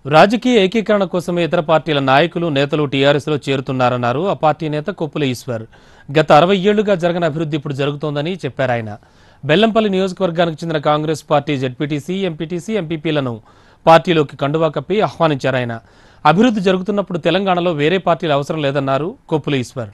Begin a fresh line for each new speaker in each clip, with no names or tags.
రాజకీయ ఏకీకరణ కోసమే ఇతర పార్టీల నాయకులు నేతలు టీఆర్ఎస్లో చేరుతున్నారన్నారు ఆ పార్టీ నేత కొప్పుల ఈశ్వర్ గత అరవై ఏళ్లుగా జరగని అభివృద్ధి ఇప్పుడు జరుగుతోందని చెప్పారు ఆయన బెల్లంపల్లి నియోజకవర్గానికి చెందిన కాంగ్రెస్ పార్టీ జెడ్పీటీసీ ఎంపీటీసీ ఎంపీపీలను పార్టీలోకి కండువా కప్పి ఆహ్వానించారు ఆయన అభివృద్ధి జరుగుతున్నప్పుడు తెలంగాణలో వేరే పార్టీల అవసరం లేదన్నారు కొప్పుల ఈశ్వర్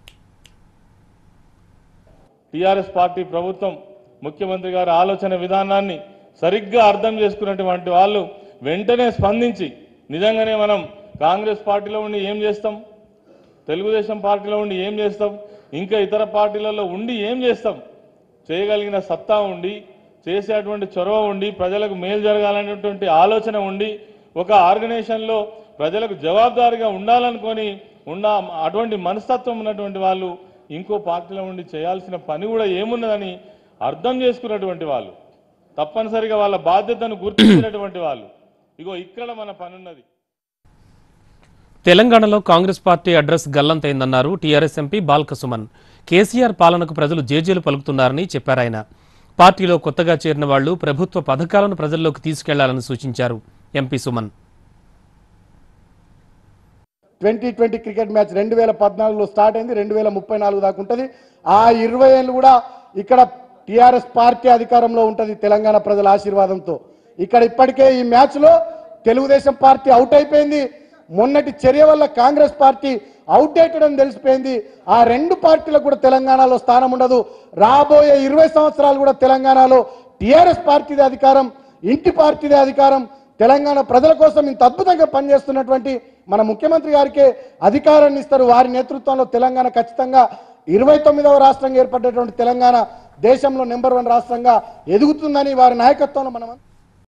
టీఆర్ఎస్ పార్టీ ప్రభుత్వం ముఖ్యమంత్రి గారి ఆలోచన విధానాన్ని సరిగ్గా అర్థం చేసుకున్నటువంటి వాళ్ళు వెంటనే స్పందించి నిజంగానే మనం కాంగ్రెస్ పార్టీలో ఉండి ఏం చేస్తాం తెలుగుదేశం పార్టీలో ఉండి ఏం చేస్తాం ఇంకా ఇతర పార్టీలలో ఉండి ఏం చేస్తాం చేయగలిగిన సత్తా ఉండి చేసేటువంటి చొరవ ఉండి ప్రజలకు మేలు జరగాలనేటువంటి ఆలోచన ఉండి ఒక ఆర్గనైజేషన్లో ప్రజలకు జవాబుదారీగా ఉండాలనుకొని ఉన్న అటువంటి మనస్తత్వం ఉన్నటువంటి వాళ్ళు ఇంకో పార్టీలో ఉండి చేయాల్సిన పని కూడా ఏమున్నదని అర్థం చేసుకున్నటువంటి వాళ్ళు తప్పనిసరిగా వాళ్ళ బాధ్యతను గుర్తించినటువంటి వాళ్ళు ఇగో ఇక్కడ మన పని ఉన్నది
తెలంగాణలో కాంగ్రెస్ పార్టీ అడ్రస్ గల్లంతైందన్నారు టీఆర్ఎస్ ఎంపీ బాల్క సుమన్ కేసీఆర్ పాలనకు ప్రజలు జేజేలు పలుకుతున్నారని చెప్పారు ఆయన పార్టీలో కొత్తగా చేరిన వాళ్లు ప్రభుత్వ పథకాలను ప్రజల్లోకి తీసుకెళ్లాలని సూచించారు MP Suman
twenty twenty cricket match రెండు వేల పద్నాలుగులో స్టార్ట్ అయింది రెండు వేల ముప్పై నాలుగు దాకా ఉంటుంది ఆ ఇరవై ఏళ్ళు కూడా ఇక్కడ టిఆర్ఎస్ పార్టీ అధికారంలో ఉంటుంది తెలంగాణ ప్రజల ఆశీర్వాదంతో ఇక్కడ ఇప్పటికే ఈ మ్యాచ్లో తెలుగుదేశం పార్టీ అవుట్ అయిపోయింది మొన్నటి చర్య వల్ల కాంగ్రెస్ పార్టీ అవుట్డేటెడ్ అని తెలిసిపోయింది ఆ రెండు పార్టీలకు కూడా తెలంగాణలో స్థానం ఉండదు రాబోయే ఇరవై సంవత్సరాలు కూడా తెలంగాణలో టిఆర్ఎస్ పార్టీదే అధికారం ఇంటి పార్టీదే అధికారం తెలంగాణ ప్రజల కోసం ఇంత అద్భుతంగా పనిచేస్తున్నటువంటి మన ముఖ్యమంత్రి గారికే అధికారాన్ని ఇస్తారు వారి నేతృత్వంలో తెలంగాణ ఖచ్చితంగా ఇరవై తొమ్మిదవ రాష్ట్రంగా ఏర్పడ్డటువంటి తెలంగాణ దేశంలో నెంబర్ వన్ రాష్ట్రంగా ఎదుగుతుందని వారి నాయకత్వంలో మనం